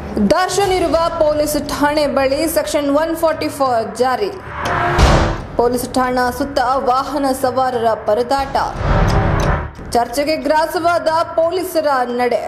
ದರ್ಶನ್ ಇರುವ ಪೊಲೀಸ್ ಠಾಣೆ ಬಳಿ ಸೆಕ್ಷನ್ ಒನ್ ಫಾರ್ಟಿ ಫೋರ್ ಜಾರಿ ಪೊಲೀಸ್ ಠಾಣಾ ಸುತ್ತ ವಾಹನ ಸವಾರರ ಪರದಾಟ ಚರ್ಚೆಗೆ ಗ್ರಾಸವಾದ ಪೊಲೀಸರ ನಡೆ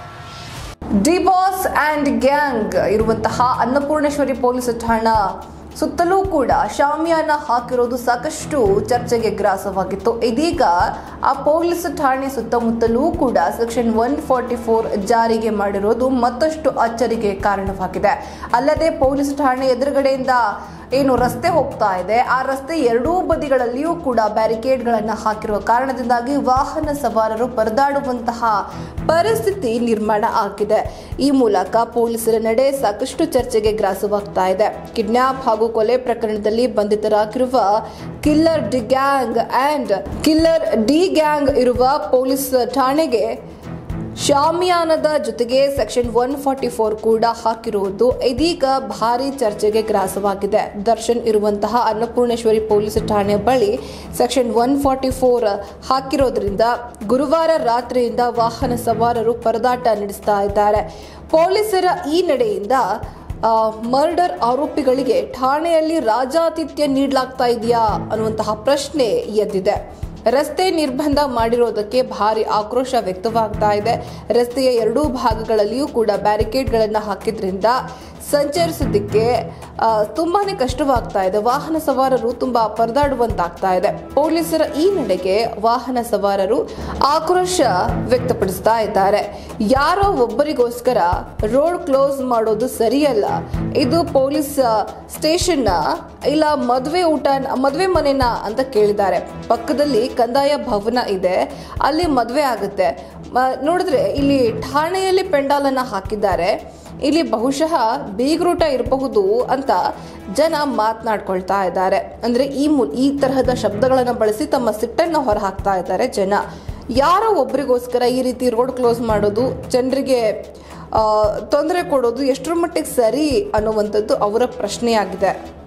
ಡಿಬಾಸ್ ಅಂಡ್ ಗ್ಯಾಂಗ್ ಇರುವಂತಹ ಅನ್ನಪೂರ್ಣೇಶ್ವರಿ ಪೊಲೀಸ್ ಠಾಣಾ ಸುತ್ತಲೂ ಕೂಡ ಶಾಮಿಯಾನ ಹಾಕಿರೋದು ಸಾಕಷ್ಟು ಚರ್ಚೆಗೆ ಗ್ರಾಸವಾಗಿತ್ತು ಇದೀಗ ಆ ಪೊಲೀಸ್ ಠಾಣೆ ಸುತ್ತಮುತ್ತಲೂ ಕೂಡ ಸೆಕ್ಷನ್ ಒನ್ ಫಾರ್ಟಿ ಫೋರ್ ಜಾರಿಗೆ ಮಾಡಿರೋದು ಮತ್ತಷ್ಟು ಅಚ್ಚರಿಗೆ ಕಾರಣವಾಗಿದೆ ಅಲ್ಲದೆ ಪೊಲೀಸ್ ಠಾಣೆ ಎದುರುಗಡೆಯಿಂದ ಏನು ರಸ್ತೆ ಹೋಗ್ತಾ ಇದೆ ಆ ರಸ್ತೆ ಎರಡೂ ಬದಿಗಳಲ್ಲಿಯೂ ಕೂಡ ಬ್ಯಾರಿಕೇಡ್ಗಳನ್ನು ಹಾಕಿರುವ ಕಾರಣದಿಂದಾಗಿ ವಾಹನ ಸವಾರರು ಪರದಾಡುವಂತಹ ಪರಿಸ್ಥಿತಿ ನಿರ್ಮಾಣ ಆಗಿದೆ ಈ ಮೂಲಕ ಪೊಲೀಸರ ನಡೆ ಸಾಕಷ್ಟು ಚರ್ಚೆಗೆ ಗ್ರಾಸವಾಗ್ತಾ ಇದೆ ಕಿಡ್ನಾಪ್ ಹಾಗೂ ಕೊಲೆ ಪ್ರಕರಣದಲ್ಲಿ ಬಂಧಿತರಾಗಿರುವ killer D gang and killer D gang ಇರುವ ಪೊಲೀಸ್ ಠಾಣೆಗೆ ಶಾಮಿಯಾನದ ಜೊತೆಗೆ ಸೆಕ್ಷನ್ ಒನ್ ಫಾರ್ಟಿ ಫೋರ್ ಕೂಡ ಹಾಕಿರುವುದು ಇದೀಗ ಭಾರಿ ಚರ್ಚೆಗೆ ಗ್ರಾಸವಾಗಿದೆ ದರ್ಶನ್ ಇರುವಂತಹ ಅನ್ನಪೂರ್ಣೇಶ್ವರಿ ಪೊಲೀಸ್ ಠಾಣೆ ಬಳಿ ಸೆಕ್ಷನ್ ಒನ್ ಫಾರ್ಟಿ ಫೋರ್ ಹಾಕಿರೋದ್ರಿಂದ ಗುರುವಾರ ರಾತ್ರಿಯಿಂದ ವಾಹನ ಸವಾರರು ಪರದಾಟ ನಡೆಸ್ತಾ ಇದ್ದಾರೆ ಪೊಲೀಸರ ಈ ನಡೆಯಿಂದ ಆ, ಮರ್ಡರ್ ಆರೋಪಿಗಳಿಗೆ ಠಾಣೆಯಲ್ಲಿ ರಾಜಾತಿಥ್ಯ ನೀಡಲಾಗ್ತಾ ಇದೆಯಾ ಅನ್ನುವಂತಹ ಪ್ರಶ್ನೆ ಎದ್ದಿದೆ ರಸ್ತೆ ನಿರ್ಬಂಧ ಮಾಡಿರೋದಕ್ಕೆ ಭಾರಿ ಆಕ್ರೋಶ ವ್ಯಕ್ತವಾಗ್ತಾ ಇದೆ ರಸ್ತೆಯ ಎರಡೂ ಭಾಗಗಳಲ್ಲಿಯೂ ಕೂಡ ಬ್ಯಾರಿಕೇಡ್ಗಳನ್ನು ಹಾಕಿದ್ರಿಂದ ಸಂಚರಿಸೋದಕ್ಕೆ ಆ, ತುಂಬಾನೇ ಕಷ್ಟವಾಗ್ತಾ ಇದೆ ವಾಹನ ಸವಾರರು ತುಂಬಾ ಪರದಾಡುವಂತಾಗ್ತಾ ಇದೆ ಪೊಲೀಸರ ಈ ನಡೆಗೆ ವಾಹನ ಸವಾರರು ಆಕ್ರೋಶ ವ್ಯಕ್ತಪಡಿಸ್ತಾ ಇದ್ದಾರೆ ಯಾರೋ ಒಬ್ಬರಿಗೋಸ್ಕರ ರೋಡ್ ಕ್ಲೋಸ್ ಮಾಡೋದು ಸರಿಯಲ್ಲ ಇದು ಪೊಲೀಸ್ ಸ್ಟೇಷನ್ನ ಇಲ್ಲ ಮದುವೆ ಊಟ ಮದುವೆ ಮನೆನ ಅಂತ ಕೇಳಿದ್ದಾರೆ ಪಕ್ಕದಲ್ಲಿ ಕಂದಾಯ ಭವನ ಇದೆ ಅಲ್ಲಿ ಮದುವೆ ಆಗುತ್ತೆ ಮ- ನೋಡಿದ್ರೆ ಇಲ್ಲಿ ಠಾಣೆಯಲ್ಲಿ ಪೆಂಡಾಲನ್ನ ಹಾಕಿದ್ದಾರೆ ಇಲ್ಲಿ ಬಹುಶಃ ಬೀಗ್ರೂಟ ಇರಬಹುದು ಅಂತ ಜನ ಮಾತನಾಡ್ಕೊಳ್ತಾ ಇದ್ದಾರೆ ಅಂದ್ರೆ ಈ ಮು ಈ ತರಹದ ಶಬ್ದಗಳನ್ನು ಬಳಸಿ ತಮ್ಮ ಸಿಟ್ಟನ್ನು ಹೊರಹಾಕ್ತಾ ಇದ್ದಾರೆ ಜನ ಯಾರೋ ಒಬ್ರಿಗೋಸ್ಕರ ಈ ರೀತಿ ರೋಡ್ ಕ್ಲೋಸ್ ಮಾಡೋದು ಜನರಿಗೆ ತೊಂದರೆ ಕೊಡೋದು ಎಷ್ಟರ ಮಟ್ಟಿಗೆ ಸರಿ ಅನ್ನುವಂಥದ್ದು ಅವರ ಪ್ರಶ್ನೆಯಾಗಿದೆ